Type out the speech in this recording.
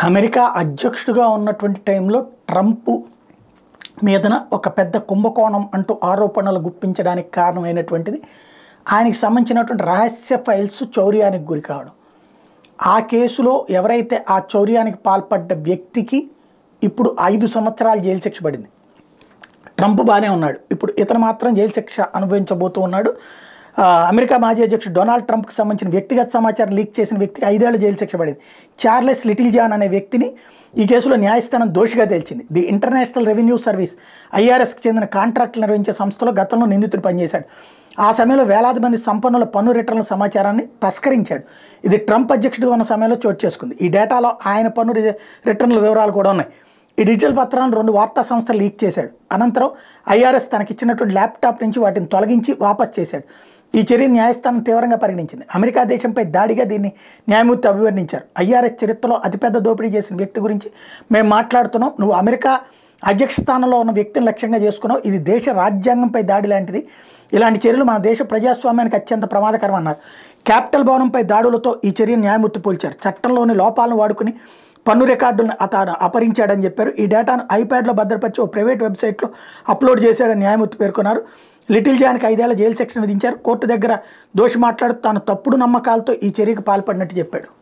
America అధ్యక్షుడిగా ఉన్నటువంటి టైంలో ట్రంప్ మీదన ఒక పెద్ద కుంభకోణం అంటూ ఆరోపణలు గుప్పించడానికి కారణమైనటువంటిది ఆయనకి సంబంధించినటువంటి రహస్య ఫైల్స్ చౌర్యానికి గురి కావడం ఆ కేసులో ఎవరైతే ఆ చౌర్యానికి పాల్పడ్డ వ్యక్తికి ఇప్పుడు ఐదు సంవత్సరాలు జైలు శిక్ష పడింది ట్రంప్ బాగానే ఉన్నాడు ఇప్పుడు ఇతను మాత్రం జైలు శిక్ష అనుభవించబోతూ ఉన్నాడు ఆ, అమెరికా మాజీ అధ్యక్షుడు డొనాల్డ్ ట్రంప్కి సంబంధించిన వ్యక్తిగత సమాచారం లీక్ చేసిన వ్యక్తికి ఐదేళ్ల జైలు శిక్ష పడింది చార్లెస్ లిటిల్ జాన్ అనే వ్యక్తిని ఈ కేసులో న్యాయస్థానం దోషిగా తేల్చింది ది ఇంటర్నేషనల్ రెవెన్యూ సర్వీస్ ఐఆర్ఎస్కి చెందిన కాంట్రాక్టులు నిర్వహించే సంస్థలో గతంలో నిందితుడు పనిచేశాడు ఆ సమయంలో వేలాది మంది సంపన్నుల పన్ను రిటర్నుల సమాచారాన్ని తస్కరించాడు ఇది ట్రంప్ అధ్యక్షుడిగా ఉన్న సమయంలో చోటు చేసుకుంది ఈ డేటాలో ఆయన పన్ను రి- రిటర్నుల వివరాలు కూడా ఉన్నాయి ఈ డిజిటల్ పత్రాలను రెండు వార్తా సంస్థలు లీక్ చేశాడు అనంతరం ఐఆర్ఎస్ తనకిచ్చినటువంటి ల్యాప్టాప్ నుంచి వాటిని తొలగించి వాపస్ చేశాడు ఈ చర్యను న్యాయస్థానం తీవ్రంగా పరిగణించింది అమెరికా దేశంపై దాడిగా దీన్ని న్యాయమూర్తి అభివర్ణించారు ఐఆర్ఎస్ చరిత్రలో అతిపెద్ద దోపిడీ చేసిన వ్యక్తి గురించి మేము మాట్లాడుతున్నాం నువ్వు అమెరికా అధ్యక్ష స్థానంలో ఉన్న వ్యక్తిని లక్ష్యంగా చేసుకున్నావు ఇది దేశ రాజ్యాంగంపై దాడి లాంటిది ఇలాంటి చర్యలు మన దేశ ప్రజాస్వామ్యానికి అత్యంత ప్రమాదకరం అన్నారు క్యాపిటల్ భవనంపై దాడులతో ఈ చర్యను న్యాయమూర్తి పోల్చారు చట్టంలోని లోపాలను వాడుకుని పన్ను రికార్డులను అతను అపహరించాడని చెప్పారు ఈ డేటాను ఐప్యాడ్లో భద్రపరిచి ఓ ప్రైవేట్ వెబ్సైట్లో అప్లోడ్ చేశాడని న్యాయమూర్తి పేర్కొన్నారు లిటిల్ జాన్కి ఐదేళ్ల జైలు శిక్షణ విధించారు కోర్టు దగ్గర దోషి మాట్లాడుతూ తాను తప్పుడు నమ్మకాలతో ఈ చర్యకు పాల్పడినట్టు చెప్పాడు